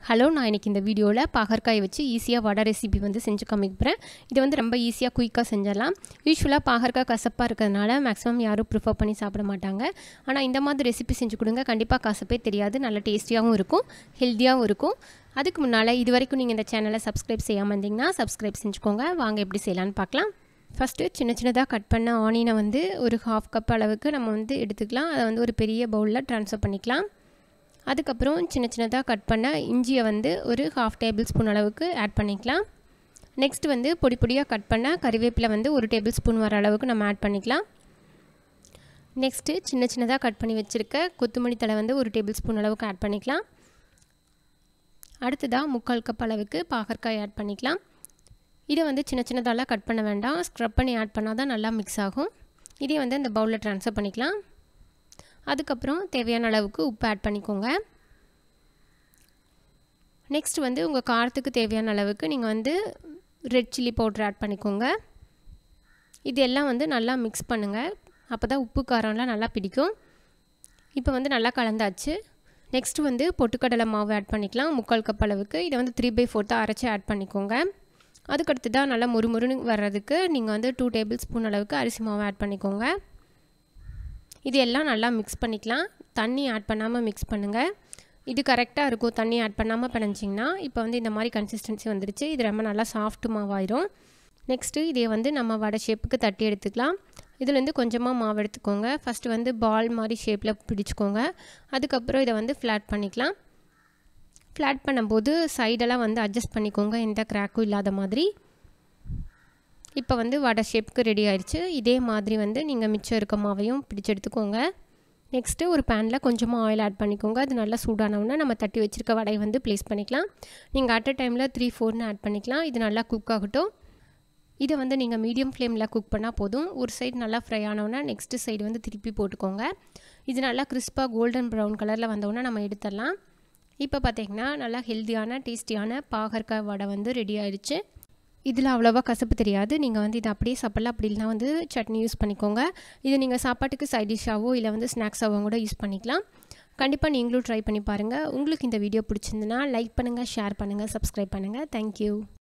hello நான் இன்றைக்கி இந்த வீடியோவில் பாகற்காய் வச்சு ஈஸியாக வடை ரெசிபி வந்து செஞ்சு காமிக்கிறேன் இது வந்து ரொம்ப ஈஸியாக குயிக்காக செஞ்சிடலாம் யூஸ்வலாக பாகற்காய் கசப்பாக இருக்கிறதுனால மேக்ஸிமம் யாரும் ப்ரிஃபர் பண்ணி சாப்பிட மாட்டாங்க ஆனால் இந்த மாதிரி ரெசிபி செஞ்சு கொடுங்க கண்டிப்பாக கசப்பே தெரியாது நல்ல டேஸ்டியாகவும் இருக்கும் ஹெல்த்தியாகவும் இருக்கும் அதுக்கு முன்னால் இது வரைக்கும் நீங்கள் இந்த சேனலை சப்ஸ்கிரைப் செய்யாமல் இருந்தீங்கன்னா சப்ஸ்கிரைப் செஞ்சுக்கோங்க வாங்க எப்படி செய்யலான்னு பார்க்கலாம் ஃபஸ்ட்டு சின்ன சின்னதாக கட் பண்ண ஆனியனை வந்து ஒரு ஹாஃப் கப் அளவுக்கு நம்ம வந்து எடுத்துக்கலாம் அதை வந்து ஒரு பெரிய பவுலில் ட்ரான்ஸ்ஃபர் பண்ணிக்கலாம் அதுக்கப்புறம் சின்ன சின்னதாக கட் பண்ண இஞ்சியை வந்து ஒரு ஹாஃப் டேபிள் ஸ்பூன் அளவுக்கு ஆட் பண்ணிக்கலாம் நெக்ஸ்ட் வந்து பொடி பொடியாக கட் பண்ண கறிவேப்பிலை வந்து ஒரு டேபிள் ஸ்பூன் வர அளவுக்கு நம்ம ஆட் பண்ணிக்கலாம் நெக்ஸ்ட்டு சின்ன சின்னதாக கட் பண்ணி வச்சுருக்க கொத்தமல்லி தலை வந்து ஒரு டேபிள் ஸ்பூன் அளவுக்கு ஆட் பண்ணிக்கலாம் அடுத்ததாக முக்கால் கப் அளவுக்கு பாகற்காய் ஆட் பண்ணிக்கலாம் இதை வந்து சின்ன சின்னதாலாம் கட் பண்ண வேண்டாம் ஸ்க்ரப் பண்ணி ஆட் பண்ணால் தான் நல்லா மிக்ஸ் ஆகும் இதே வந்து இந்த பவுலில் ட்ரான்ஸ்ஃபர் பண்ணிக்கலாம் அதுக்கப்புறம் தேவையான அளவுக்கு உப்பு ஆட் பண்ணிக்கோங்க நெக்ஸ்ட் வந்து உங்கள் காரத்துக்கு தேவையான அளவுக்கு நீங்கள் வந்து ரெட் சில்லி பவுட்ரு ஆட் பண்ணிக்கோங்க இது எல்லாம் வந்து நல்லா மிக்ஸ் பண்ணுங்கள் அப்போ தான் உப்பு காரம்லாம் நல்லா பிடிக்கும் இப்போ வந்து நல்லா கலந்தாச்சு நெக்ஸ்ட்டு வந்து பொட்டுக்கடலை மாவு ஆட் பண்ணிக்கலாம் முக்கால் கப் அளவுக்கு இதை வந்து த்ரீ பை ஃபோர்த்தாக அரைச்சி ஆட் பண்ணிக்கோங்க அதுக்கடுத்து தான் நல்லா முறுமுறுன்னு வர்றதுக்கு நீங்கள் வந்து டூ டேபிள் ஸ்பூன் அளவுக்கு அரிசி மாவு ஆட் பண்ணிக்கோங்க இது எல்லாம் நல்லா மிக்ஸ் பண்ணிக்கலாம் தண்ணி ஆட் பண்ணாமல் மிக்ஸ் பண்ணுங்கள் இது கரெக்டாக இருக்கும் தண்ணி ஆட் பண்ணாமல் பிணைஞ்சிங்கன்னா இப்போ வந்து இந்த மாதிரி கன்சிஸ்டன்சி வந்துருச்சு இது ரொம்ப நல்லா சாஃப்ட் மாவாயிரும் நெக்ஸ்ட்டு இதை வந்து நம்ம வடை ஷேப்புக்கு தட்டி எடுத்துக்கலாம் இதுலேருந்து கொஞ்சமாக மாவு எடுத்துக்கோங்க ஃபஸ்ட்டு வந்து பால் மாதிரி ஷேப்பில் பிடிச்சிக்கோங்க அதுக்கப்புறம் இதை வந்து ஃப்ளாட் பண்ணிக்கலாம் ஃப்ளாட் பண்ணும்போது சைடெல்லாம் வந்து அட்ஜஸ்ட் பண்ணிக்கோங்க எந்த க்ராக்கும் இல்லாத மாதிரி இப்போ வந்து வடை ஷேப்புக்கு ரெடி ஆயிடுச்சு இதே மாதிரி வந்து நீங்கள் மிச்சம் இருக்க மாவையும் பிடிச்சி எடுத்துக்கோங்க நெக்ஸ்ட்டு ஒரு பேனில் கொஞ்சமாக ஆயில் ஆட் பண்ணிக்கோங்க அது நல்லா சூடானவுடனே நம்ம தட்டி வச்சுருக்க வடையை வந்து ப்ளேஸ் பண்ணிக்கலாம் நீங்கள் அட் அ டைமில் த்ரீ ஃபோர்னு ஆட் பண்ணிக்கலாம் இது நல்லா குக் ஆகட்டும் இதை வந்து நீங்கள் மீடியம் ஃப்ளேமில் குக் பண்ணால் போதும் ஒரு சைடு நல்லா ஃப்ரை ஆனவுடனே நெக்ஸ்ட்டு சைடு வந்து திருப்பி போட்டுக்கோங்க இது நல்லா கிறிஸ்பாக கோல்டன் ப்ரௌன் கலரில் வந்தவுடனே நம்ம எடுத்துடலாம் இப்போ பார்த்திங்கன்னா நல்லா ஹெல்த்தியான டேஸ்டியான பாகற்காய் வடை வந்து ரெடி ஆயிடுச்சு இதில் அவ்வளோவா கசப்பு தெரியாது நீங்கள் வந்து இதை அப்படியே சாப்பிடலாம் அப்படி இல்லைனா வந்து சட்னி யூஸ் பண்ணிக்கோங்க இது நீங்கள் சாப்பாட்டுக்கு சைட் டிஷ்ஷாவோ இல்லை வந்து ஸ்நாக்ஸாவோ கூட யூஸ் பண்ணிக்கலாம் கண்டிப்பாக நீங்களும் ட்ரை பண்ணி பாருங்கள் உங்களுக்கு இந்த வீடியோ பிடிச்சிருந்துன்னா லைக் பண்ணுங்கள் ஷேர் பண்ணுங்கள் சப்ஸ்கிரைப் பண்ணுங்கள் தேங்க்யூ